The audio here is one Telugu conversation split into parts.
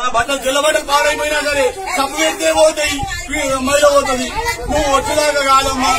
నా బట్టలు తెల్లబట్టలు పాడైపోయినా సరే సబ్బు పెడితే పోతాయి మైల పోతుంది నువ్వు వచ్చేదాకా కాదమ్మా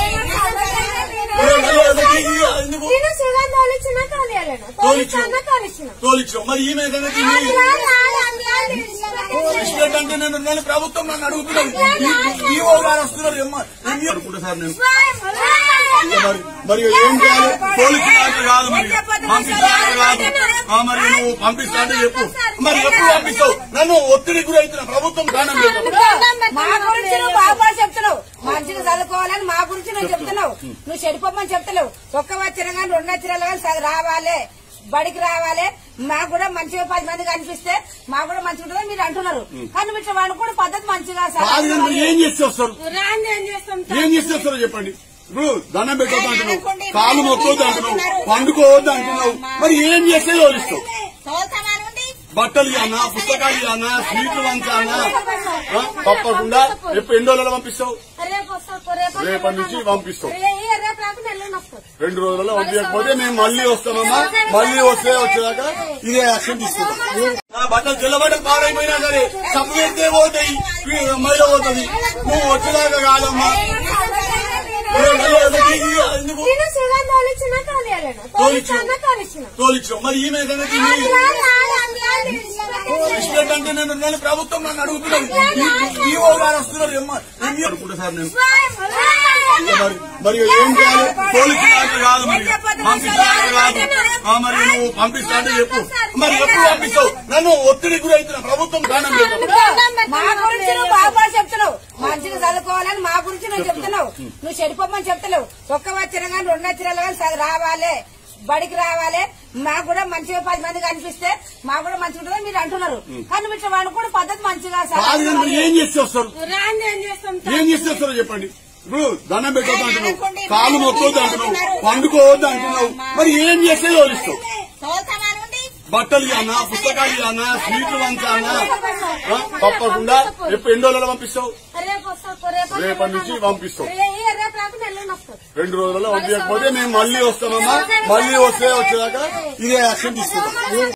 ఎందుకు నేను సుగంధ తోలిచ్చిన తోలియాలను తోలిచ్చిన తోలిచ్చిన తోలిచ్చావు మరి ఈమె సంగతి నీ- రెస్పెక్ట్ అంటే నేను నేను ప్రభుత్వం నన్ను అడుగుతున్నాను ఈఓ గారు వస్తున్నారు ఏమ్మా? ఏం అనుకుంటా సార్ నేను మరి మరి ఏం చేయాలి తోలిచ్చినట్టు కాదు మరి పంపిస్తాను కాదు ఆ, మరి నువ్వు పంపిస్తా అంటే చెప్పు మరి ఎప్పుడు పంపిస్తావు నన్ను ఒత్తిడి గురి అవుతున్నా ప్రభుత్వం దానం లేదు మా గురించి నువ్వు బాగుపడి చెప్తున్నావు మంచిగా చదువుకోవాలని మా గురించి నువ్వు చెప్తున్నావు నువ్వు చెడిపోమని చెప్తలేవు ఒక్క వచ్చిన కానీ రెండు వచ్చిన కానీ చదువు రావాలి బడికి రావాలి మాకు కూడా మంచిగా పది మంది కనిపిస్తే మాకు కూడా మంచిగా ఉంటుందని మీరు అంటున్నారు కానీ మీరు అనుకోవడం పద్ధతి మంచిగా సార్ కాదు కానీ మరి ఏం చేస్తే వస్తారు రాండి ఏం చేస్తాం ఏం చేస్తే వస్తారో చెప్పండి ఇప్పుడు దండం పెట్టొద్దు అంటున్నావు కాలు మొక్కొద్దు అంటున్నావు పండుకోవద్దు అంటున్నావు మరి ఏం చేస్తే తోలిస్తావు బట్టలు ఇవ్వనా పుస్తకాలు ఇవ్వనా స్వీట్లు పంచానా ఆ, తప్పకుండా రేపు ఎన్ని రోజులలో పంపిస్తావు రేపు వస్తావు రేపు రేపటి నుంచి పంపిస్తావు ఏ- ఏ రేపు రాకుండా ఎల్లుండి వస్తావు రెండు రోజులలో పంపించకపోతే మేము మళ్ళీ వస్తామమ్మా మళ్ళీ వస్తే వచ్చేదాకా ఇదే యాక్షన్ తీసుకుంటాం నా బట్టలు తెల్లబట్టలు పాడైపోయినా సరే సబ్బు పెడితే పోతాయి మైల పోతుంది నువ్వు వచ్చేదాకా కాదమ్మా ఎందుకు నేను సుగంధ తోలిచ్చిన తోలియాలను తోలిచ్చిన తోలిచ్చిన తోలిచ్చావు మరి ఈమె సంగతి నీ- రెస్పెక్ట్ అంటే నేను నేను ప్రభుత్వం నన్ను అడుగుతున్నాను ఈఓ గారు వస్తున్నారు ఏమ్మా? ఏం అనుకుంటా సార్ నేను మరి మరి ఏం చేయాలి తోలిచ్చినట్టు కాదు మరి పంపిస్తాను కాదు ఆ, మరి నువ్వు పంపిస్తా అంటే చెప్పు మరి ఎప్పుడు పంపిస్తావు నన్ను ఒత్తిడి గురి అవుతున్నా ప్రభుత్వం దానం లేదు మా గురించి నువ్వు బాగుపడి చెప్తున్నావు మంచిగా చదువుకోవాలని మా గురించి నువ్వు చెప్తున్నావు నువ్వు చెడిపోమని చెప్తలేవు ఒక్క వచ్చిన కానీ రెండు వచ్చిన కానీ చదువు రావాలి బడికి రావాలి మాకు కూడా మంచిగా పది మంది కనిపిస్తే మాకు కూడా మంచిగా ఉంటుందని మీరు అంటున్నారు కానీ మీరు అనుకోవడం పద్ధతి మంచిగా కాదు కానీ మరి సార్ ఏం చేస్తే వస్తారు రాండి ఏం చేస్తాం ఏం చేస్తే వస్తారో చెప్పండి ఇప్పుడు దండం పెట్టొద్దు అంటున్నావు కాలు మొక్కొద్దు అంటున్నావు పండుకోవద్దు అంటున్నావు మరి ఏం చేస్తే తోలిస్తావు బట్టలు ఇవ్వనా పుస్తకాలు ఇవ్వనా స్వీట్లు పంచానా ఆ, తప్పకుండా రేపు ఎన్ని రోజులలో పంపిస్తావు రేపు వస్తావు రేపు రేపటి నుంచి పంపిస్తావు ఏ- ఏ రేపు రాకుండా ఎల్లుండి వస్తావు రెండు రోజులలో పంపించకపోతే మేము మళ్ళీ వస్తామమ్మా మళ్ళీ వస్తే వచ్చేదాకా ఇదే యాక్షన్ తీసుకుంటాం